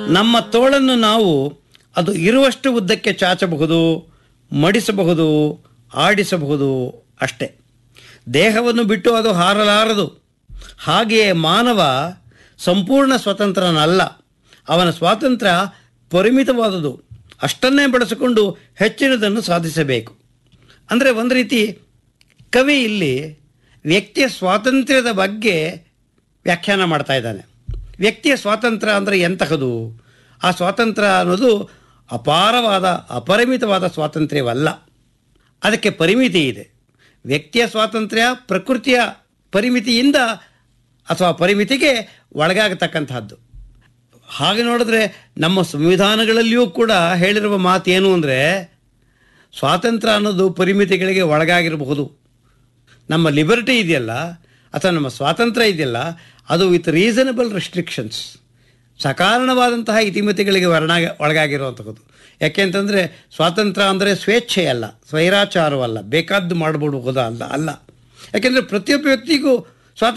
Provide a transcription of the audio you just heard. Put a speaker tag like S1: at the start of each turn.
S1: ನಮ್ಮ ತೋಳನ್ನು ನಾವು ಅದು ಇರುವಷ್ಟು ಉದ್ದಕ್ಕೆ ಚಾಚಬಹುದು ಮಡಿಸಬಹುದು ಆಡಿಸಬಹುದು ಅಷ್ಟೇ ದೇಹವನ್ನು ಬಿಟ್ಟು ಅದು ಹಾರಲಾರದು ಹಾಗೆಯೇ ಮಾನವ ಸಂಪೂರ್ಣ ಸ್ವತಂತ್ರನಲ್ಲ ಅವನ ಸ್ವಾತಂತ್ರ್ಯ ಪರಿಮಿತವಾದುದು ಅಷ್ಟನ್ನೇ ಬಳಸಿಕೊಂಡು ಹೆಚ್ಚಿನದನ್ನು ಸಾಧಿಸಬೇಕು ಅಂದರೆ ಒಂದು ರೀತಿ ಕವಿ ಇಲ್ಲಿ ವ್ಯಕ್ತಿಯ ಸ್ವಾತಂತ್ರ್ಯದ ಬಗ್ಗೆ ವ್ಯಾಖ್ಯಾನ ಮಾಡ್ತಾ ಇದ್ದಾನೆ ವ್ಯಕ್ತಿಯ ಸ್ವಾತಂತ್ರ್ಯ ಅಂದರೆ ಎಂತಹದು ಆ ಸ್ವಾತಂತ್ರ್ಯ ಅನ್ನೋದು ಅಪಾರವಾದ ಅಪರಿಮಿತವಾದ ಸ್ವಾತಂತ್ರ್ಯವಲ್ಲ ಅದಕ್ಕೆ ಪರಿಮಿತಿ ಇದೆ ವ್ಯಕ್ತಿಯ ಸ್ವಾತಂತ್ರ್ಯ ಪ್ರಕೃತಿಯ ಪರಿಮಿತಿಯಿಂದ ಅಥವಾ ಪರಿಮಿತಿಗೆ ಒಳಗಾಗತಕ್ಕಂತಹದ್ದು ಹಾಗೆ ನೋಡಿದ್ರೆ ನಮ್ಮ ಸಂವಿಧಾನಗಳಲ್ಲಿಯೂ ಕೂಡ ಹೇಳಿರುವ ಮಾತು ಏನು ಅಂದರೆ ಸ್ವಾತಂತ್ರ್ಯ ಅನ್ನೋದು ಪರಿಮಿತಿಗಳಿಗೆ ಒಳಗಾಗಿರಬಹುದು ನಮ್ಮ ಲಿಬರ್ಟಿ ಇದೆಯಲ್ಲ ಅಥವಾ ನಮ್ಮ ಸ್ವಾತಂತ್ರ್ಯ ಇದೆಯಲ್ಲ ಅದು ವಿತ್ ರೀಸನಬಲ್ ರೆಸ್ಟ್ರಿಕ್ಷನ್ಸ್ ಸಕಾರಣವಾದಂತಹ ಇತಿಮಿತಿಗಳಿಗೆ ವರ್ಣಾಗ ಒಳಗಾಗಿರುವಂಥದ್ದು ಯಾಕೆಂತಂದರೆ ಸ್ವಾತಂತ್ರ್ಯ ಅಂದರೆ ಸ್ವೇಚ್ಛೆಯಲ್ಲ ಸ್ವೈರಾಚಾರವಲ್ಲ ಬೇಕಾದ್ದು ಮಾಡಿಬಿಡುವುದು ಅಲ್ಲ ಅಲ್ಲ ಯಾಕೆಂದರೆ ಪ್ರತಿಯೊಬ್ಬ ವ್ಯಕ್ತಿಗೂ